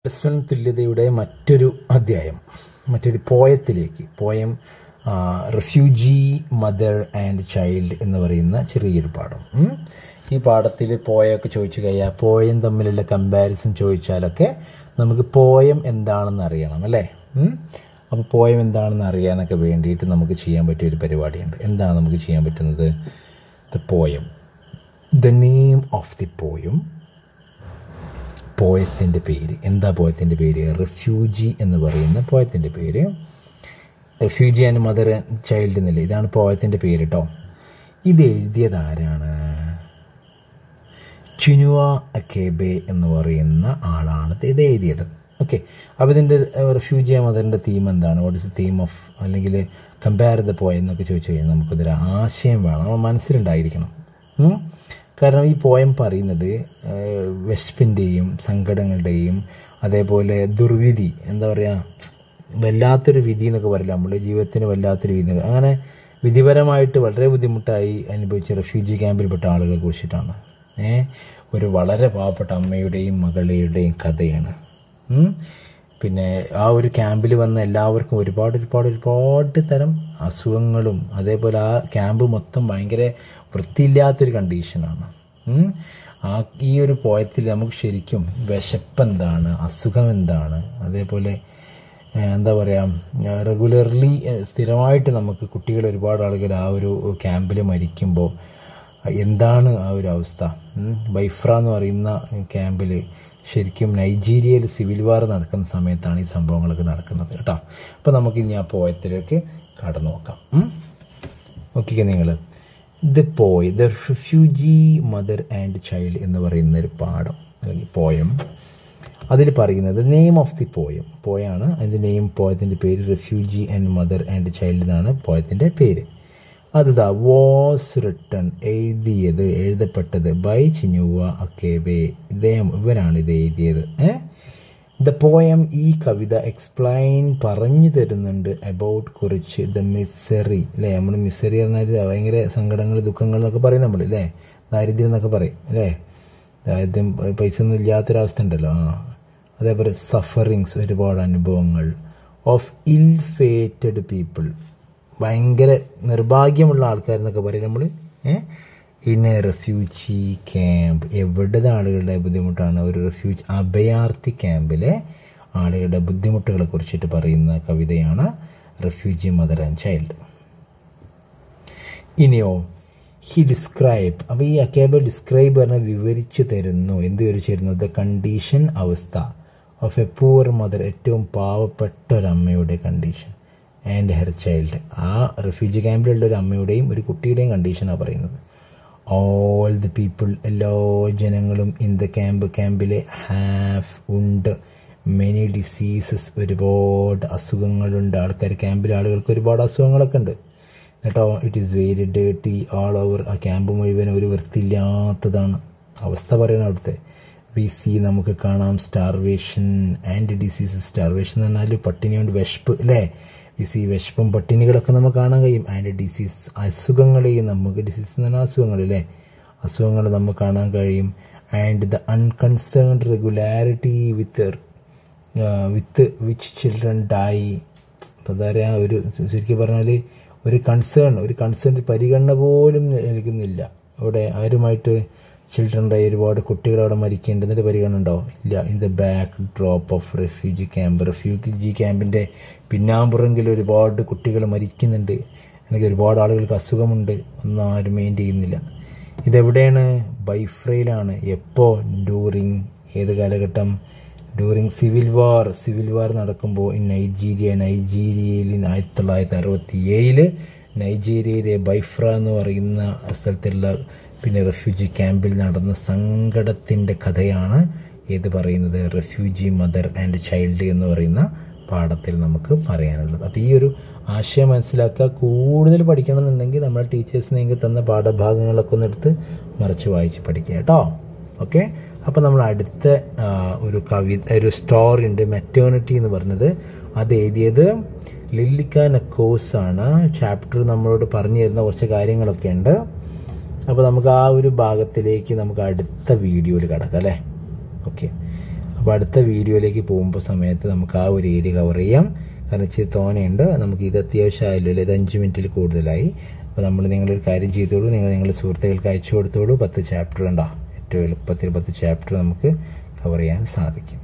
Plus one തുല്യതയുടെ മറ്റൊരു അധ്യായം മറ്റൊരു പോയത്തിലേക്ക് poem refugee mother and child എന്ന് പറയുന്ന ചെറിയൊരു പാഠം ഉം. ഈ പാഠത്തിൽ പോയൊക്കെ ചോദിച്ചു കഴിയാൽ പോയം തമ്മിലുള്ള കമ്പാരിസൺ ചോദിച്ചാലൊക്കെ നമുക്ക് പോയം എന്താണെന്ന് അറിയണം അല്ലേ അപ്പോൾ പോയം എന്താണെന്ന് അറിയാനൊക്കെ വേണ്ടിയിട്ട് നമുക്ക് ചെയ്യാൻ പറ്റിയ ഒരു പരിപാടിയുണ്ട് എന്താണ് നമുക്ക് ചെയ്യാൻ പറ്റുന്നത് the poem the name of the poem പോയത്തിൻ്റെ പേര് എന്താ പോയത്തിൻ്റെ പേര് റിഫ്യൂജി എന്ന് പറയുന്ന പോയത്തിൻ്റെ പേര് refugee and mother and child എന്നില്ല ഇതാണ് പോയത്തിൻ്റെ പേര് കേട്ടോ ഇത് എഴുതിയത് ആരാണ് ചിനുവ അക്കേബെ എന്ന് പറയുന്ന ആളാണ് ഇത് എഴുതിയത് ഓക്കെ അപ്പോൾ ഇതിൻ്റെ റിഫ്യൂജി ആൻഡ് മദറിൻ്റെ തീം എന്താണ് what is the theme of അല്ലെങ്കിൽ കമ്പയർ ദ പോയം എന്നൊക്കെ ചോദിച്ചു കഴിഞ്ഞാൽ നമുക്കതൊരു ആശയം വേണം നമ്മൾ മനസ്സിലുണ്ടായിരിക്കണം ഉം? കാരണം ഈ പോയം പറയുന്നത് ഏഹ്, വിശപ്പിൻ്റെയും സങ്കടങ്ങളുടെയും അതേപോലെ ദുർവിധി എന്താ പറയുക വല്ലാത്തൊരു വിധി എന്നൊക്കെ പറയില്ല നമ്മുടെ ജീവിതത്തിന് വല്ലാത്തൊരു വിധി അങ്ങനെ വിധിപരമായിട്ട് വളരെ ബുദ്ധിമുട്ടായി അനുഭവിച്ച റെഫ്യൂജി ക്യാമ്പിൽപ്പെട്ട ആളുകളെ കുറിച്ചിട്ടാണ് ഏ ഒരു വളരെ പാവപ്പെട്ട അമ്മയുടെയും മകളുടെയും കഥയാണ് ഉം. പിന്നെ ആ ഒരു ക്യാമ്പിൽ വന്ന എല്ലാവർക്കും ഒരുപാട് ഒരുപാട് ഒരുപാട് തരം അസുഖങ്ങളും അതേപോലെ ആ ക്യാമ്പ് മൊത്തം ഭയങ്കര വൃത്തിയില്ലാത്തൊരു കണ്ടീഷനാണ് ഉം. ആ ഈ ഒരു പോയത്തിൽ നമുക്ക് ശരിക്കും വിശപ്പ് എന്താണ് അസുഖം എന്താണ് അതേപോലെ ഏഹ്, എന്താ പറയുക റെഗുലർലി സ്ഥിരമായിട്ട് നമുക്ക് കുട്ടികൾ ഒരുപാട് ആളുകൾ ആ ഒരു ക്യാമ്പിൽ മരിക്കുമ്പോൾ എന്താണ് ആ ഒരു അവസ്ഥ ഉം. ബൈഫ്ര എന്ന് പറയുന്ന ക്യാമ്പിൽ ശരിക്കും നൈജീരിയയിൽ സിവിൽ വാർ നടക്കുന്ന സമയത്താണ് ഈ സംഭവങ്ങളൊക്കെ നടക്കുന്നത് കേട്ടോ അപ്പോൾ നമുക്ക് ഇനി ആ പോയത്തിലേക്ക് കടന്നു നോക്കാം ഓക്കെ നിങ്ങൾ the poem the refugee mother and child എന്ന് പറയുന്ന ഒരു പാഠം അല്ലെങ്കിൽ പോയം അതിൽ പറയുന്നത് നെയിം ഓഫ് ദി പോയം പോയാണ് അതിൻ്റെ നെയിം പോയത്തിൻ്റെ പേര് refugee and mother and child എന്നാണ് പോയത്തിൻ്റെ പേര് അതുതാ വാസ് റിട്ടൺ എഴുതിയത് എഴുതപ്പെട്ടത് ബൈ ചിനുവ അക്കേബെ ഇദ്ദേഹം ഇവരാണ് ഇത് എഴുതിയത് ഏ ദ പോയം ഈ കവിത എക്സ്പ്ലെയിൻ പറഞ്ഞു തരുന്നുണ്ട് അബൌട്ട് കുറിച്ച് ദ മിസറി അല്ലേ നമ്മൾ മിസറി പറഞ്ഞാൽ ഭയങ്കര സങ്കടങ്ങൾ ദുഃഖങ്ങൾ എന്നൊക്കെ പറയും നമ്മൾ അല്ലേ ദാരിദ്ര്യം എന്നൊക്കെ പറയും അല്ലേ ദാരിദ്ര്യം പൈസ ഒന്നും ഇല്ലാത്തൊരവസ്ഥ ഉണ്ടല്ലോ ആ അതേപോലെ സഫറിങ്സ് ഒരുപാട് അനുഭവങ്ങൾ ഓഫ് ഇൽ ഫേറ്റഡ് പീപ്പിൾ ഭയങ്കര നിർഭാഗ്യമുള്ള ആൾക്കാരെന്നൊക്കെ പറയും നമ്മൾ ഇൻ എ റെഫ്യൂജി ക്യാമ്പ് എവിടുത്തെ ആളുകളുടെ ബുദ്ധിമുട്ടാണ് ഒരു റെഫ്യൂജ് അഭയാർത്ഥി ക്യാമ്പിലെ ആളുകളുടെ ബുദ്ധിമുട്ടുകളെ കുറിച്ചിട്ട് പറയുന്ന കവിതയാണ് റെഫ്യൂജി മദർ ആൻഡ് ചൈൽഡ് ഇനിയോ ഹി ഡിസ്ക്രൈബ് അപ്പോൾ ഈ അക്കേബ ഡിസ്ക്രൈബ് പറഞ്ഞാൽ വിവരിച്ചു തരുന്നു എന്ത് വിവരിച്ചു തരുന്നു ദ കണ്ടീഷൻ അവസ്ഥ ഓഫ് എ പൂർ മദർ ഏറ്റവും പാവപ്പെട്ട ഒരു അമ്മയുടെ കണ്ടീഷൻ ആൻഡ് ഹെർ ചൈൽഡ് ആ റെഫ്യൂജി ക്യാമ്പിലുള്ള ഒരു അമ്മയുടെയും ഒരു കുട്ടിയുടെയും കണ്ടീഷനാണ് പറയുന്നത് ഓൾ ദി പീപ്പിൾ എല്ലാ ജനങ്ങളും ഇൻ ദ ക്യാമ്പ് ക്യാമ്പിലെ ഹാവ് ഉണ്ട് മെനി ഡിസീസസ് ഒരുപാട് അസുഖങ്ങളുണ്ട് ആൾക്കാർ ക്യാമ്പിലെ ആളുകൾക്ക് ഒരുപാട് അസുഖങ്ങളൊക്കെ ഉണ്ട് കേട്ടോ it is very dirty all over ആ ക്യാമ്പ് മുഴുവൻ ഒരു വൃത്തിയില്ലാത്തതാണ് അവസ്ഥ പറയണം അവിടുത്തെ വി സി നമുക്ക് കാണാം സ്റ്റാർവേഷൻ ആൻഡ് ഡിസീസസ് സ്റ്റാർവേഷൻ എന്ന് പറഞ്ഞാൽ പട്ടിണി കൊണ്ട് വിശപ്പ് അല്ലേ വി സി വിശപ്പും പട്ടിണികളൊക്കെ നമുക്ക് കാണാൻ കഴിയും ആൻഡ് ഡിസീസ് അസുഖങ്ങളെയും നമുക്ക് ഡിസീസ് എന്ന് പറഞ്ഞാൽ അസുഖങ്ങൾ അല്ലേ അസുഖങ്ങൾ നമുക്ക് കാണാൻ കഴിയും and the unconcerned regularity with with which children die അപ്പോൾ എന്താ പറയുക ഒരു ശരിക്കും പറഞ്ഞാൽ ഒരു കൺസേൺ ഒരു കൺസേൺ പരിഗണന പോലും നൽകുന്നില്ല അവിടെ ആരുമായിട്ട് ചിൽഡ്രൻ്റെ ഒരുപാട് കുട്ടികൾ അവിടെ മരിക്കേണ്ടതിൻ്റെ പരിഗണന ഉണ്ടോ ഇല്ല in the backdrop of refugee camp refugee ക്യാമ്പിൻ്റെ പിന്നാമ്പുറങ്കിൽ ഒരുപാട് കുട്ടികൾ മരിക്കുന്നുണ്ട് എനിക്ക് ഒരുപാട് ആളുകൾക്ക് അസുഖമുണ്ട് ഒന്നും ആരും മെയിൻ ചെയ്യുന്നില്ല ഇതെവിടെയാണ് ബൈഫ്രയിലാണ് എപ്പോൾ ഡ്യൂറിങ് ഏത് കാലഘട്ടം during civil war civil war നടക്കുമ്പോൾ ഇൻ നൈജീരിയ നൈജീരിയയിൽ ആയിരത്തി തൊള്ളായിരത്തി അറുപത്തി ഏഴില് നൈജീരിയയിലെ ബൈഫ്ര എന്ന് പറയുന്ന സ്ഥലത്തുള്ള പിന്നെ റെഫ്യൂജി ക്യാമ്പിൽ നടന്ന സങ്കടത്തിൻ്റെ കഥയാണ് ഏത് പറയുന്നത് റെഫ്യൂജി മദർ ആൻഡ് ചൈൽഡ് എന്ന് പറയുന്ന പാഠത്തിൽ നമുക്ക് പറയാനുള്ളത് അപ്പോൾ ഈ ഒരു ആശയം മനസ്സിലാക്കുക കൂടുതൽ പഠിക്കണമെന്നുണ്ടെങ്കിൽ നമ്മുടെ ടീച്ചേഴ്സ് നിങ്ങൾക്ക് തന്ന പാഠഭാഗങ്ങളൊക്കെ ഒന്ന് എടുത്ത് മറിച്ച് വായിച്ച് പഠിക്കുക കേട്ടോ ഓക്കെ അപ്പോൾ നമ്മൾ അടുത്ത ആ, ഒരു കവി ഒരു സ്റ്റോറി ഉണ്ട് മെറ്റേണിറ്റി എന്ന് പറഞ്ഞത് അത് എഴുതിയത് ലില്ലിക്ക നക്കോസ് ആണ് ചാപ്റ്റർ നമ്മളോട് പറഞ്ഞു തരുന്ന കുറച്ച് കാര്യങ്ങളൊക്കെ ഉണ്ട് അപ്പോൾ നമുക്ക് ആ ഒരു ഭാഗത്തിലേക്ക് നമുക്ക് അടുത്ത വീഡിയോയിൽ കിടക്കാം അല്ലേ ഓക്കെ അപ്പോൾ അടുത്ത വീഡിയോയിലേക്ക് പോകുമ്പോൾ സമയത്ത് നമുക്ക് ആ ഒരു ഏരിയ കവർ ചെയ്യാം കാരണം ഇച്ചിരി തോനെയുണ്ട് നമുക്ക് ഇത് അത്യാവശ്യമായല്ലോ അല്ലേ ഇത് അഞ്ച് മിനിറ്റിൽ കൂടുതലായി അപ്പോൾ നമ്മൾ നിങ്ങളൊരു കാര്യം ചെയ്തോളൂ നിങ്ങൾ നിങ്ങളുടെ സുഹൃത്തുക്കൾക്ക് അയച്ചു കൊടുത്തോളൂ പത്ത് ചാപ്റ്റർ ഉണ്ടോ ഏറ്റവും എളുപ്പത്തിൽ പത്ത് ചാപ്റ്റർ നമുക്ക് കവർ ചെയ്യാൻ സാധിക്കും